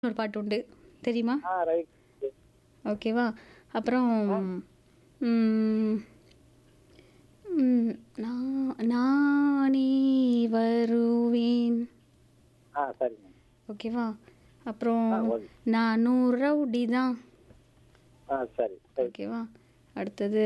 ஒரு பாட்டு உண்டு தெரியுமா ஆ ரைட் ஓகேவா அப்புறம் ம், ம், நான் நானே வருவேன் ஆ சரிங்க ஓகேவா அப்புறம் ஆ, ஓகே. நானும் ரவுடி தான் ஆ சரி சரி ஓகேவா அடுத்தது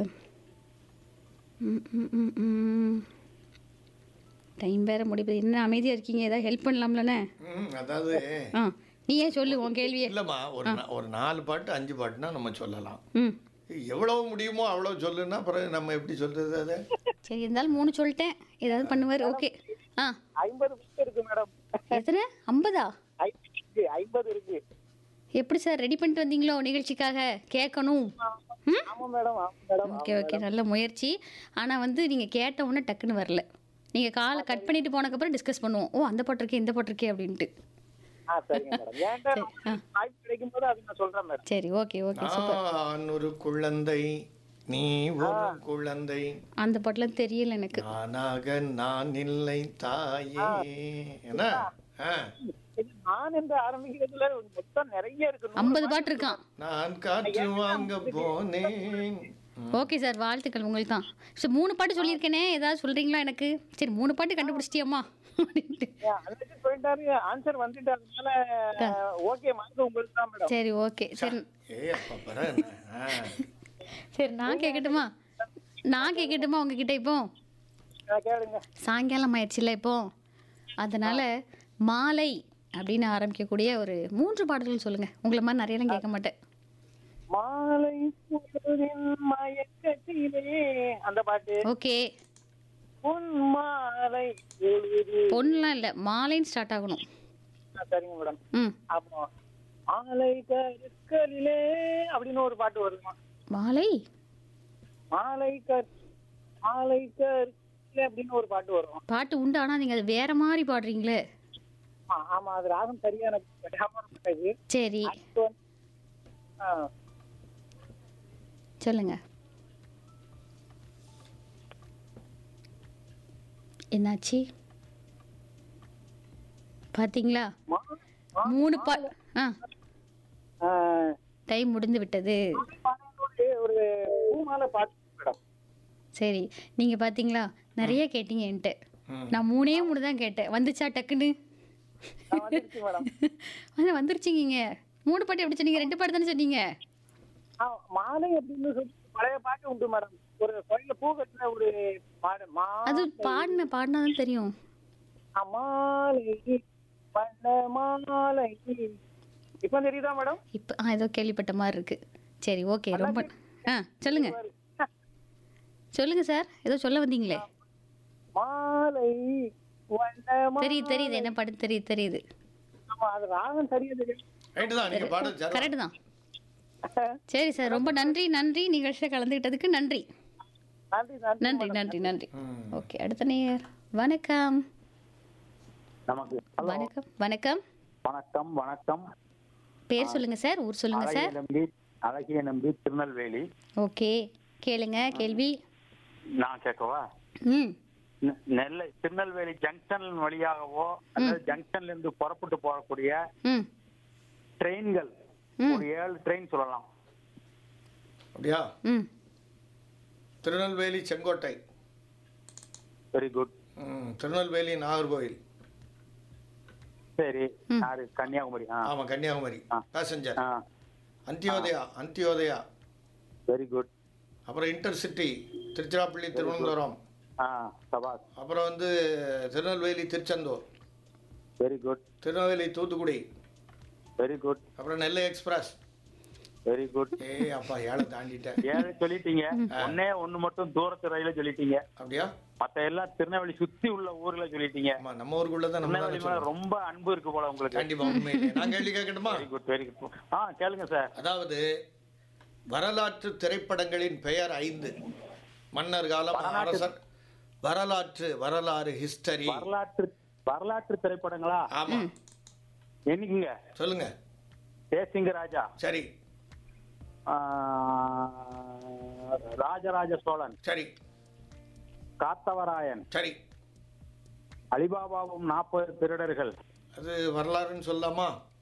டைம் வேற முடியுது என்ன அமைதியாக இருக்கீங்க ஏதாவது ஹெல்ப் பண்ணலாம்லண்ணே ம், அதாவது ஆ நீ ஏன் சொல்லு உன் கேள்வியே இல்லைம்மா ஒரு நா- ஒரு நாலு பாட்டு அஞ்சு பாட்டுனா நம்ம சொல்லலாம் ம் எவ்வளவு முடியுமோ அவ்வளோ சொல்லுன்னா அப்புறம் நம்ம எப்படி சொல்றது அதை சரி இருந்தாலும் மூணு சொல்லிட்டேன் ஏதாவது பண்ணுவார் ஓகே ஆ ஐம்பது புக் இருக்கு மேடம் எத்தனை ஐம்பதா ஐம்பது இருக்கு ஐம்பது இருக்கு எப்படி சார் ரெடி பண்ணிட்டு வந்தீங்களோ நிகழ்ச்சிக்காக கேட்கணும் ம் ஆமா மேடம் ஆமா மேடம் ஓகே ஓகே நல்ல முயற்சி ஆனால் வந்து நீங்கள் கேட்ட உடனே டக்குன்னு வரல நீங்கள் காலை கட் பண்ணிட்டு போனதுக்கப்புறம் டிஸ்கஸ் பண்ணுவோம் ஓ அந்த பாட்டு இருக்கே இந்த பாட்டு இருக்கே அப்படின்ட்டு ஆ சரிங்க மேடம் ஏன்டா ஆ. வாய்ப்பு கிடைக்கும் போது அது நான் சொல்றேன் மேடம் சரி ஓகே ஓகே சூப்பர் நான் ஒரு குழந்தை நீ ஒரு குழந்தை அந்த பாட்டுலாம் தெரியல எனக்கு நானாக நான் இல்லை தாயே என்ன ஆ, இது நான் என்று ஆரம்பிக்கிறதுல மொத்தம் நிறைய இருக்கு ஐம்பது பாட்டு இருக்கான் நான் காற்று வாங்க போனேன் ஓகே சார் வாழ்த்துக்கள் உங்களுக்கு தான் ஸோ மூணு பாட்டு சொல்லியிருக்கேனே ஏதாவது சொல்கிறீங்களா எனக்கு சரி மூணு பாட்டு கண்டுபிடிச்சிட்டியம்மா அப்படின்ட்டு அதுக்கு போயிட்டாரு ஆன்சர் வந்துட்டு அதனால ஓகே மார்க் உங்களுக்கு தான் மேடம் சரி ஓகே சரி ஏய் அப்பா பாரு என்ன, ஆ. சரி நான் கேட்கட்டுமா நான் கேட்கட்டுமா உங்ககிட்ட இப்போ கேளுங்க சாயங்காலம் ஆயிடுச்சுல இப்போ அதனால மாலை அப்படின்னு ஆரம்பிக்கக்கூடிய ஒரு மூன்று பாடல்கள் சொல்லுங்க உங்களை மாதிரி நிறையலாம் கேட்க மாட்டேன் மாலை பொழுதின் மயக்கத்திலே அந்த பாட்டு ஓகே உன் மாலை பொழுது பொண்ணுலாம் இல்லை மாலைன்னு ஸ்டார்ட் ஆகணும் ஆ, சரிங்க மேடம் ம் அப்புறம் மாலை கருக்களிலே அப்படின்னு ஒரு பாட்டு வருமா மாலை மாலை கற் மாலை கருக்களிலே அப்படின்னு ஒரு பாட்டு வரும் பாட்டு உண்டு ஆனால் நீங்கள் அது வேற மாதிரி பாடுறீங்களே ஆ, ஆமா அது ராகம் சரியா எனக்கு ஞாபகம் இருக்காது. சரி அடுத்து வந்து, ஆ, சொல்லுங்க என்னாச்சு பாத்தீங்களா மா- மா- மூணு பா ஆ ஆ, டைம் முடிந்து விட்டது பாடலோடு ஒரு பூமாலை பாட்டு மேடம் சரி நீங்கள் பார்த்தீங்களா நிறைய கேட்டீங்க என்கிட்ட ம். நான் மூணே மூணு தான் கேட்டேன் வந்துச்சா டக்குன்னு ஆ, வந்துருச்சு மேடம் வந்து வந்துருச்சுங்க மூணு பாட்டு எப்படி சொன்னீங்க ரெண்டு பாட்டு தானே சொன்னீங்க ஆ, மாலை அப்படின்னு சொல்லி பழைய பாட்டு உண்டு மேடம் ஒரு கோயில பூ கட்டின ஒரு பாடு அது மாலை பாடின பாடினா தான் தெரியும் ஆ, மாலை வண்ண மாலை இப்ப தெரியுதா மேடம் இப்போ ஆ ஏதோ கேள்விப்பட்ட மாதிரி இருக்கு சரி ஓகே ரொம்ப ஆ சொல்லுங்க சொல்லுங்க சார் ஏதோ சொல்ல வந்தீங்களே மாலை வண்ண தெரியுது தெரியுது என்ன பாட்டு தெரியுது தெரியுது ஆமா அது ராகம் சரியா தெரியும் ரைட்டு தான் நீங்க பாடு சரி கரெக்டு தான் சரி சார் ரொம்ப நன்றி நன்றி நிகழ்ச்சியில் கலந்துக்கிட்டதுக்கு நன்றி நன்றி நன்றி நன்றி நன்றி நன்றி ம். ஓகே அடுத்த நேயர் வணக்கம் நமக்கு வணக்கம் வணக்கம் வணக்கம் வணக்கம் பேர் சொல்லுங்க சார் ஊர் சொல்லுங்க அழகிய சார் நம்பி அழகிய நம்பி திருநெல்வேலி ஓகே கேளுங்க கேள்வி நான் கேட்கவா ம் நெ- நெல்லை திருநெல்வேலி ஜங்ஷன் வழியாகவோ அல்லது ஜங்ஷன்ல இருந்து புறப்பட்டு போகக்கூடிய ம் ட்ரெயின்கள் ம். ஒரு ஏழு ட்ரெயின் சொல்லலாம் அப்படியா ம் திருநெல்வேலி செங்கோட்டை வெரி குட் ம், திருநெல்வேலி நாகர்கோவில் சரி ம். யாரு கன்னியாகுமரி ஆ ஆமா கன்னியாகுமரி ஆ. பேசஞ்சர் ஆ அந்தியோதயா அந்தியோதயா வெரி குட் அப்புறம் இன்டர்சிட்டி திருச்சிராப்பள்ளி திருவனந்தபுரம் ஆ சபாஸ் அப்புறம் வந்து Tirunelveli Tiruchendur very good Tirunelveli Thoothukudi very good அப்புறம் நெல்லை எக்ஸ்பிரஸ் வெரி குட் ஏய் அப்பா ஏழை தாண்டிட்டேன் ஏழு சொல்லிட்டீங்க ஒன்னே ஒண்ணு மட்டும் தூரத்து ரயில சொல்லிட்டீங்க அப்படியா மத்த எல்லாம் திருநெல்வேலி சுத்தி உள்ள ஊர்ல சொல்லிட்டீங்க ஆமா நம்ம ஊருக்குள்ள தான் நம்ம திருநெல்வேலி மேல ரொம்ப அன்பு இருக்கு போல உங்களுக்கு கண்டிப்பா உண்மையிலே நான் கேள்வி கேட்கட்டுமா வெரி குட் வெரி குட் ஆ கேளுங்க சார் அதாவது வரலாற்று திரைப்படங்களின் பெயர் ஐந்து மன்னர் காலம் அரசர் வரலாற்று வரலாறு ஹிஸ்டரி வரலாற்று வரலாற்று திரைப்படங்களா ஆமா என்னைக்குங்க சொல்லுங்க தேசிங்க ராஜா சரி ஆ, ராஜராஜ சோழன் சரி காத்தவராயன் சரி அலிபாபாவும் நாற்பது திருடர்கள் அது வரலாறுன்னு சொல்லலாமா